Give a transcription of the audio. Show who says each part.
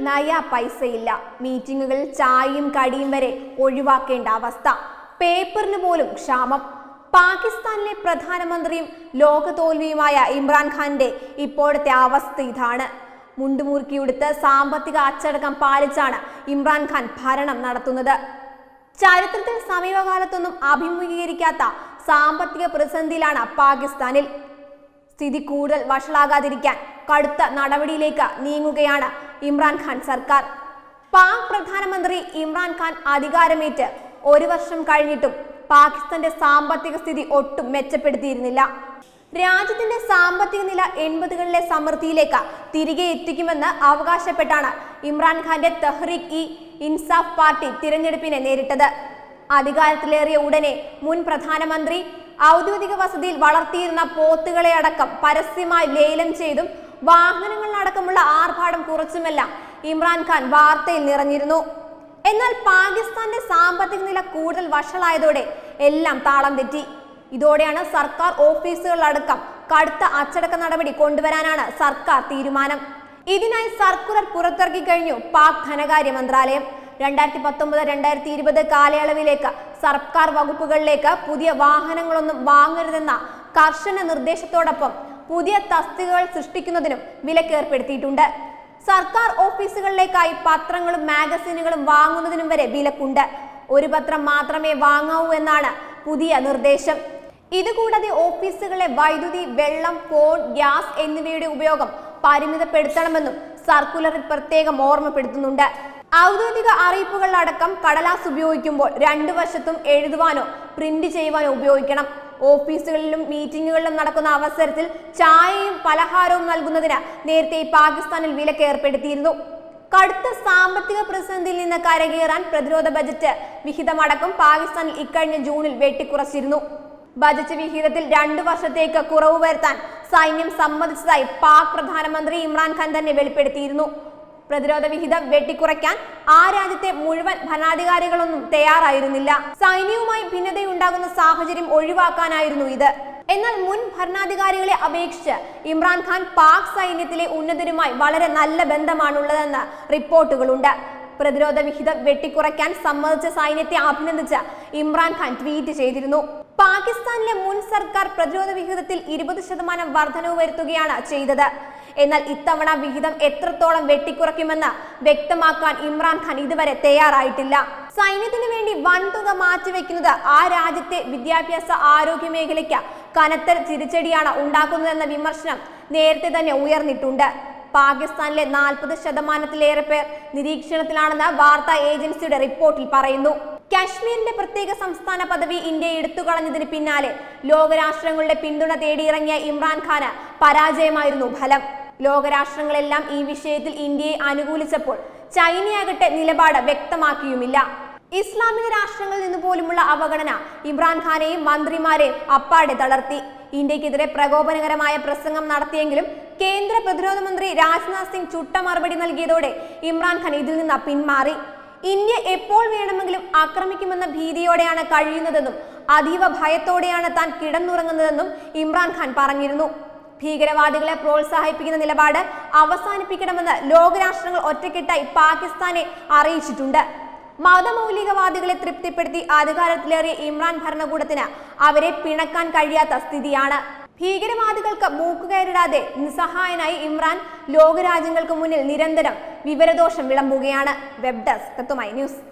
Speaker 1: നയ പൈസയില്ല മീറ്റിങ്ങുകളിൽ ചായയും കടിയും വരെ ഒഴിവാക്കേണ്ട അവസ്ഥ പേപ്പറിന് പോലും ക്ഷാമം പാകിസ്ഥാനിലെ പ്രധാനമന്ത്രിയും ലോക തോൽവിയുമായ ഇമ്രാൻഖാന്റെ ഇപ്പോഴത്തെ അവസ്ഥ ഇതാണ് മുണ്ടുമുറുക്കിയുടുത്ത് സാമ്പത്തിക അച്ചടക്കം പാലിച്ചാണ് ഇമ്രാൻഖാൻ ഭരണം നടത്തുന്നത് ചരിത്രത്തിൽ സമീപകാലത്തൊന്നും അഭിമുഖീകരിക്കാത്ത സാമ്പത്തിക പ്രതിസന്ധിയിലാണ് പാകിസ്ഥാനിൽ സ്ഥിതി കൂടുതൽ വഷളാകാതിരിക്കാൻ കടുത്ത നടപടിയിലേക്ക് നീങ്ങുകയാണ് ഇമ്രാൻഖാൻ സർക്കാർ പാക് പ്രധാനമന്ത്രി ഇമ്രാൻഖാൻ അധികാരമേറ്റ് ഒരു വർഷം കഴിഞ്ഞിട്ടും പാകിസ്ഥാന്റെ സാമ്പത്തിക സ്ഥിതി ഒട്ടും മെച്ചപ്പെടുത്തിയിരുന്നില്ല രാജ്യത്തിന്റെ സാമ്പത്തിക നില എൺപതുകളിലെ സമൃദ്ധിയിലേക്ക് തിരികെ എത്തിക്കുമെന്ന് അവകാശപ്പെട്ടാണ് ഇമ്രാൻഖാന്റെ തെഹ്രീഖ് ഇ ഇൻസാഫ് പാർട്ടി തിരഞ്ഞെടുപ്പിനെ നേരിട്ടത് അധികാരത്തിലേറിയ ഉടനെ മുൻ പ്രധാനമന്ത്രി ഔദ്യോഗിക വസതിയിൽ വളർത്തിയിരുന്ന പോത്തുകളെ അടക്കം പരസ്യമായി ലേലം ചെയ്തും വാഹനങ്ങളിലടക്കമുള്ള ആർഭാടം കുറച്ചുമെല്ലാം ഇമ്രാൻഖാൻ വാർത്തയിൽ നിറഞ്ഞിരുന്നു എന്നാൽ പാകിസ്ഥാന്റെ സാമ്പത്തിക നില കൂടുതൽ വഷളായതോടെ എല്ലാം താളം തെറ്റി ഇതോടെയാണ് സർക്കാർ ഓഫീസുകളിലടക്കം കടുത്ത അച്ചടക്ക നടപടി കൊണ്ടുവരാനാണ് സർക്കാർ തീരുമാനം ഇതിനായി സർക്കുലർ പുറത്തിറക്കി കഴിഞ്ഞു പാക് ധനകാര്യ മന്ത്രാലയം രണ്ടായിരത്തി പത്തൊമ്പത് രണ്ടായിരത്തി ഇരുപത് കാലയളവിലേക്ക് സർക്കാർ വകുപ്പുകളിലേക്ക് പുതിയ വാഹനങ്ങളൊന്നും വാങ്ങരുതെന്ന കർശന നിർദ്ദേശത്തോടൊപ്പം പുതിയ തസ്തികകൾ സൃഷ്ടിക്കുന്നതിനും വിലക്കേർപ്പെടുത്തിയിട്ടുണ്ട് സർക്കാർ ഓഫീസുകളിലേക്കായി പത്രങ്ങളും മാഗസീനുകളും വാങ്ങുന്നതിനും വരെ വിലക്കുണ്ട് ഒരു പത്രം മാത്രമേ വാങ്ങാവൂ എന്നാണ് പുതിയ നിർദ്ദേശം ഇതുകൂടാതെ ഓഫീസുകളിലെ വൈദ്യുതി വെള്ളം ഫോൺ ഗ്യാസ് എന്നിവയുടെ ഉപയോഗം പരിമിതപ്പെടുത്തണമെന്നും സർക്കുലറിൽ പ്രത്യേകം ഓർമ്മപ്പെടുത്തുന്നുണ്ട് ഔദ്യോഗിക അറിയിപ്പുകളിലടക്കം കടലാസ് ഉപയോഗിക്കുമ്പോൾ രണ്ടു വശത്തും എഴുതുവാനോ പ്രിന്റ് ചെയ്യുവാനോ ഉപയോഗിക്കണം ഓഫീസുകളിലും മീറ്റിങ്ങുകളിലും നടക്കുന്ന അവസരത്തിൽ ചായയും പലഹാരവും നൽകുന്നതിന് നേരത്തെ പാകിസ്ഥാനിൽ വിലക്ക് ഏർപ്പെടുത്തിയിരുന്നു കടുത്ത സാമ്പത്തിക പ്രതിസന്ധിയിൽ നിന്ന് കരകയറാൻ പ്രതിരോധ ബജറ്റ് വിഹിതമടക്കം പാകിസ്ഥാനിൽ ഇക്കഴിഞ്ഞ ജൂണിൽ വെട്ടിക്കുറച്ചിരുന്നു ബജറ്റ് വിഹിതത്തിൽ രണ്ടു വർഷത്തേക്ക് കുറവ് വരുത്താൻ സൈന്യം സമ്മതിച്ചതായി പാക് പ്രധാനമന്ത്രി ഇമ്രാൻഖാൻ തന്നെ വെളിപ്പെടുത്തിയിരുന്നു പ്രതിരോധ വിഹിതം വെട്ടിക്കുറയ്ക്കാൻ ആ രാജ്യത്തെ മുഴുവൻ ഭരണാധികാരികളൊന്നും തയ്യാറായിരുന്നില്ല സൈന്യവുമായി ഭിന്നതയുണ്ടാകുന്ന സാഹചര്യം ഒഴിവാക്കാനായിരുന്നു ഇത് എന്നാൽ മുൻ ഭരണാധികാരികളെ അപേക്ഷിച്ച് ഇമ്രാൻഖാൻ പാക് സൈന്യത്തിലെ ഉന്നതരുമായി വളരെ നല്ല ബന്ധമാണുള്ളതെന്ന് റിപ്പോർട്ടുകളുണ്ട് പ്രതിരോധ വിഹിതം വെട്ടിക്കുറയ്ക്കാൻ സമ്മതിച്ച സൈന്യത്തെ അഭിനന്ദിച്ച് ഇമ്രാൻഖാൻ ട്വീറ്റ് ചെയ്തിരുന്നു പാകിസ്ഥാനിലെ മുൻ സർക്കാർ പ്രതിരോധ വിഹിതത്തിൽ ഇരുപത് ശതമാനം വർധനവ് വരുത്തുകയാണ് ചെയ്തത് എന്നാൽ ഇത്തവണ വിഹിതം എത്രത്തോളം വെട്ടിക്കുറയ്ക്കുമെന്ന് വ്യക്തമാക്കാൻ ഇമ്രാൻഖാൻ ഇതുവരെ തയ്യാറായിട്ടില്ല സൈന്യത്തിന് വേണ്ടി വൻതുക മാറ്റിവെക്കുന്നത് ആ രാജ്യത്തെ വിദ്യാഭ്യാസ ആരോഗ്യ മേഖലയ്ക്ക് കനത്ത തിരിച്ചടിയാണ് ഉണ്ടാക്കുന്നതെന്ന വിമർശനം നേരത്തെ തന്നെ ഉയർന്നിട്ടുണ്ട് പാകിസ്ഥാനിലെ നാൽപ്പത് ശതമാനത്തിലേറെ പേർ നിരീക്ഷണത്തിലാണെന്ന് വാർത്താ ഏജൻസിയുടെ റിപ്പോർട്ടിൽ പറയുന്നു കാശ്മീരിന്റെ പ്രത്യേക സംസ്ഥാന പദവി ഇന്ത്യ എടുത്തുകളഞ്ഞതിന് പിന്നാലെ ലോകരാഷ്ട്രങ്ങളുടെ പിന്തുണ തേടിയിറങ്ങിയ ഇമ്രാൻഖാന് പരാജയമായിരുന്നു ഫലം ലോകരാഷ്ട്രങ്ങളെല്ലാം ഈ വിഷയത്തിൽ ഇന്ത്യയെ അനുകൂലിച്ചപ്പോൾ ചൈനയാകട്ടെ നിലപാട് വ്യക്തമാക്കിയുമില്ല ഇസ്ലാമിക രാഷ്ട്രങ്ങളിൽ നിന്ന് പോലുമുള്ള അവഗണന ഇമ്രാൻഖാനെയും മന്ത്രിമാരെയും അപ്പാടെ തളർത്തി ഇന്ത്യക്കെതിരെ പ്രകോപനകരമായ പ്രസംഗം നടത്തിയെങ്കിലും കേന്ദ്ര പ്രതിരോധ മന്ത്രി രാജ്നാഥ് സിംഗ് ചുട്ട മറുപടി നൽകിയതോടെ ഇമ്രാൻഖാൻ ഇതിൽ നിന്ന് പിന്മാറി ഇന്ത്യ എപ്പോൾ വേണമെങ്കിലും ആക്രമിക്കുമെന്ന ഭീതിയോടെയാണ് കഴിയുന്നതെന്നും അതീവ ഭയത്തോടെയാണ് താൻ കിടന്നുറങ്ങുന്നതെന്നും ഇമ്രാൻഖാൻ പറഞ്ഞിരുന്നു ഭീകരവാദികളെ പ്രോത്സാഹിപ്പിക്കുന്ന നിലപാട് അവസാനിപ്പിക്കണമെന്ന് ലോകരാഷ്ട്രങ്ങൾ ഒറ്റക്കെട്ടായി പാകിസ്ഥാനെ അറിയിച്ചിട്ടുണ്ട് മതമൗലികവാദികളെ തൃപ്തിപ്പെടുത്തി അധികാരത്തിലേറിയ ഇമ്രാൻ ഭരണകൂടത്തിന് അവരെ പിണക്കാൻ കഴിയാത്ത സ്ഥിതിയാണ് ഭീകരവാദികൾക്ക് മൂക്കുകയറിടാതെ നിസ്സഹായനായി ഇമ്രാൻ ലോകരാജ്യങ്ങൾക്ക് മുന്നിൽ നിരന്തരം വിവരദോഷം വിളമ്പുകയാണ് വെബ് ഡെസ്ക് തത്തുമായി ന്യൂസ്